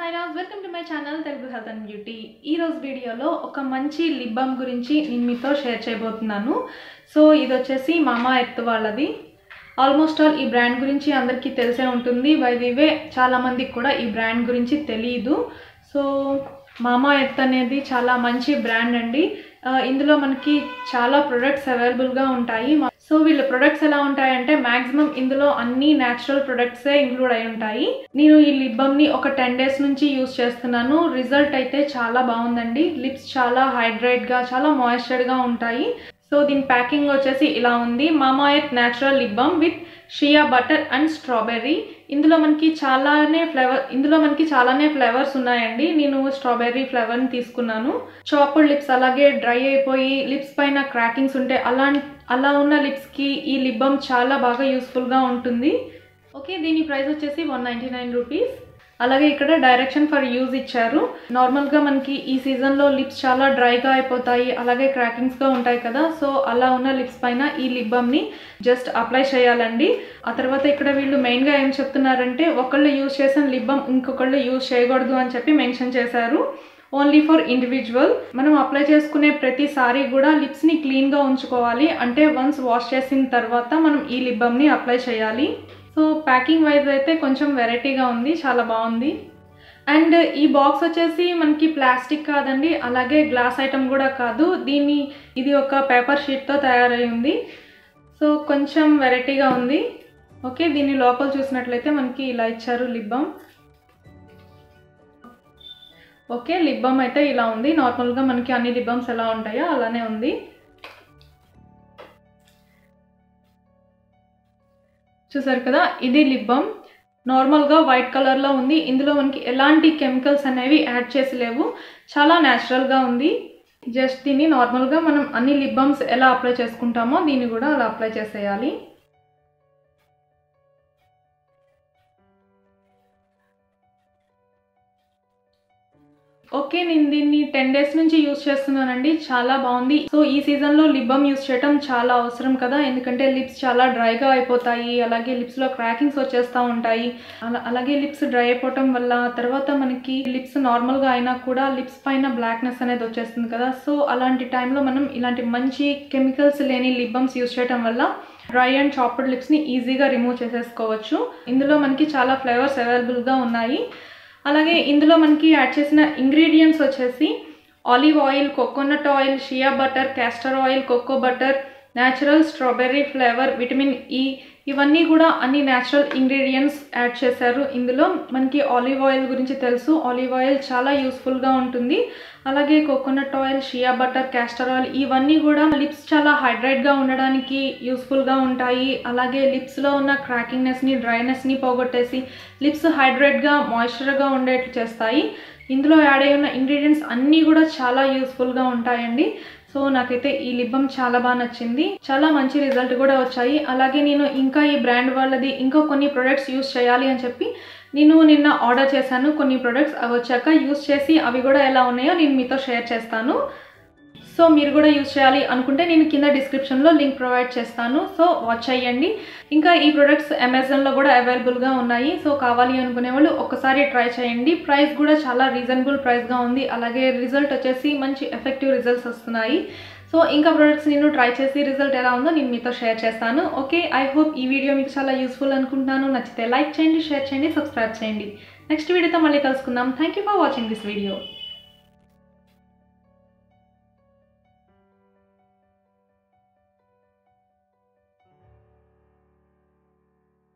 Sairaj welcome to my channel Telugu health and beauty ఈ రోజు వీడియోలో ఒక మంచి లిప్ బామ్ గురించి నేను మీతో షేర్ చేయబోతున్నాను సో ఇది వచ్చేసి మామా ఎర్త్ వాళ్ళది ఆల్మోస్ట్ ఆల్ ఈ బ్రాండ్ గురించి అందరికీ తెలిసే ఉంటుంది బై ది వే చాలామందికి కూడా ఈ బ్రాండ్ గురించి తెలియదు సో మామా ఎర్త్ అనేది చాలా మంచి బ్రాండ్ అండి ఆ, ఇందులో మనకి చాలా ప్రొడక్ట్స్ అవైలబుల్గా ఉంటాయి మా- సో వీళ్ళ ప్రొడక్ట్స్ ఎలా ఉంటాయంటే మాక్సిమం ఇందులో అన్ని న్యాచురల్ ప్రొడక్ట్సే ఇంక్లూడ్ అయి ఉంటాయి నేను ఈ లిప్ బామ్ని ఒక టెన్ డేస్ నుంచి యూస్ చేస్తున్నాను రిజల్ట్ అయితే చాలా బాగుందండి లిప్స్ చాలా హైడ్రేట్గా చాలా మాయిశ్చర్గా ఉంటాయి సో దీని ప్యాకింగ్ వచ్చేసి ఇలా ఉంది Mamaearth natural lip balm with shea butter and strawberry ఇందులో మనకి చాలానే ఫ్లేవర్ ఇందులో మనకి చాలానే ఫ్లేవర్స్ ఉన్నాయండి నేను స్ట్రాబెర్రీ ఫ్లేవర్ని తీసుకున్నాను చాపుడ్ లిప్స్ అలాగే డ్రై అయిపోయి లిప్స్ పైన క్రాకింగ్స్ ఉంటే అలా అలా ఉన్న లిప్స్కి ఈ లిప్ బామ్ చాలా బాగా యూస్ఫుల్గా ఉంటుంది ఓకే దీని ప్రైస్ వచ్చేసి వన్ నైంటీ నైన్ రూపీస్ అలాగే ఇక్కడ డైరెక్షన్ ఫర్ యూజ్ ఇచ్చారు నార్మల్గా మనకి ఈ సీజన్లో లిప్స్ చాలా డ్రైగా అయిపోతాయి అలాగే క్రాకింగ్స్గా ఉంటాయి కదా సో అలా ఉన్న లిప్స్ పైన ఈ లిప్ బామ్ని జస్ట్ అప్లై చేయాలండి ఆ తర్వాత ఇక్కడ వీళ్ళు మెయిన్గా ఏం చెప్తున్నారంటే ఒకళ్ళు యూజ్ చేసిన లిప్ బామ్ ఇంకొకళ్ళు యూజ్ చేయకూడదు అని చెప్పి మెన్షన్ చేశారు ఓన్లీ ఫర్ ఇండివిజువల్ మనం అప్లై చేసుకునే ప్రతిసారి కూడా లిప్స్ని క్లీన్గా ఉంచుకోవాలి అంటే వన్స్ వాష్ చేసిన తర్వాత మనం ఈ లిప్ బామ్ని అప్లై చేయాలి సో ప్యాకింగ్ వైజ్ అయితే కొంచెం వెరైటీగా ఉంది చాలా బాగుంది అండ్ ఈ బాక్స్ వచ్చేసి మనకి ప్లాస్టిక్ కాదండి అలాగే గ్లాస్ ఐటమ్ కూడా కాదు దీన్ని ఇది ఒక పేపర్ షీట్తో తయారై ఉంది సో కొంచెం వెరైటీగా ఉంది ఓకే దీన్ని లోపల చూసినట్లయితే మనకి ఇలా ఇచ్చారు lip balm okay lip balm అయితే ఇలా ఉంది నార్మల్గా మనకి అన్ని లిప్ బామ్స్ ఎలా ఉంటాయో అలానే ఉంది చూసారు కదా ఇది లిప్ బామ్ నార్మల్గా వైట్ కలర్లో ఉంది ఇందులో మనకి ఎలాంటి కెమికల్స్ అనేవి యాడ్ చేసి లేవు చాలా న్యాచురల్గా ఉంది జస్ట్ దీన్ని నార్మల్గా మనం అన్ని లిప్ బామ్స్ ఎలా అప్లై చేసుకుంటామో దీన్ని కూడా అలా అప్లై చేసేయాలి ఓకే నేను దీన్ని టెన్ డేస్ నుంచి యూస్ చేస్తున్నానండి చాలా బాగుంది సో ఈ సీజన్లో లిప్ బామ్ యూస్ చేయడం చాలా అవసరం కదా ఎందుకంటే లిప్స్ చాలా డ్రైగా అయిపోతాయి అలాగే లిప్స్లో క్రాకింగ్స్ వచ్చేస్తూ ఉంటాయి అలా అలాగే లిప్స్ డ్రై అయిపోవటం వల్ల తర్వాత మనకి లిప్స్ నార్మల్గా అయినా కూడా లిప్స్ పైన బ్లాక్నెస్ అనేది వచ్చేస్తుంది కదా సో అలాంటి టైంలో మనం ఇలాంటి మంచి కెమికల్స్ లేని లిప్ బామ్స్ యూస్ చేయడం వల్ల డ్రై అండ్ చాప్డ్ లిప్స్ని ఈజీగా రిమూవ్ చేసేసుకోవచ్చు ఇందులో మనకి చాలా ఫ్లేవర్స్ అవైలబుల్గా ఉన్నాయి అలాగే ఇందులో మనకి యాడ్ చేసిన ఇంగ్రీడియంట్స్ వచ్చేసి olive oil coconut oil shea butter castor oil cocoa butter natural strawberry flavour vitamin E ఇవన్నీ కూడా అన్ని న్యాచురల్ ఇంగ్రీడియంట్స్ యాడ్ చేశారు ఇందులో మనకి ఆలివ్ ఆయిల్ గురించి తెలుసు ఆలివ్ ఆయిల్ చాలా యూస్ఫుల్గా ఉంటుంది అలాగే coconut oil shea butter castor oil ఇవన్నీ కూడా లిప్స్ చాలా హైడ్రేట్గా ఉండడానికి యూస్ఫుల్గా ఉంటాయి అలాగే లిప్స్లో ఉన్న క్రాకింగ్నెస్ని డ్రైనెస్ని పోగొట్టేసి లిప్స్ హైడ్రేట్గా మాయిశ్చర్గా ఉండేట్లు చేస్తాయి ఇందులో యాడ్ అయి ఉన్న ఇంగ్రీడియంట్స్ అన్నీ కూడా చాలా యూస్ఫుల్గా ఉంటాయండి సో నాకైతే ఈ లిప్ బామ్ చాలా బాగా నచ్చింది చాలా మంచి రిజల్ట్ కూడా వచ్చాయి అలాగే నేను ఇంకా ఈ బ్రాండ్ వాళ్ళది ఇంకా కొన్ని ప్రొడక్ట్స్ యూస్ చేయాలి అని చెప్పి నేను నిన్న ఆర్డర్ చేశాను కొన్ని ప్రొడక్ట్స్ అవి వచ్చాక యూస్ చేసి అవి కూడా ఎలా ఉన్నాయో నేను మీతో షేర్ చేస్తాను సో మీరు కూడా యూస్ చేయాలి అనుకుంటే నేను కింద డిస్క్రిప్షన్లో లింక్ ప్రొవైడ్ చేస్తాను సో వాచ్ అయ్యండి ఇంకా ఈ ప్రొడక్ట్స్ అమెజాన్లో కూడా అవైలబుల్గా ఉన్నాయి సో కావాలి అనుకునే వాళ్ళు ఒకసారి ట్రై చేయండి ప్రైస్ కూడా చాలా రీజనబుల్ ప్రైస్గా ఉంది అలాగే రిజల్ట్ వచ్చేసి మంచి ఎఫెక్టివ్ రిజల్ట్స్ వస్తున్నాయి సో ఇంకా ప్రొడక్ట్స్ నేను ట్రై చేసి రిజల్ట్ ఎలా ఉందో నేను మీతో షేర్ చేస్తాను ఓకే ఐ హోప్ ఈ వీడియో మీకు చాలా యూస్ఫుల్ అనుకుంటున్నాను నచ్చితే లైక్ చేయండి షేర్ చేయండి సబ్స్క్రైబ్ చేయండి నెక్స్ట్ వీడియోతో మళ్ళీ కలుసుకుందాం thank you for watching this video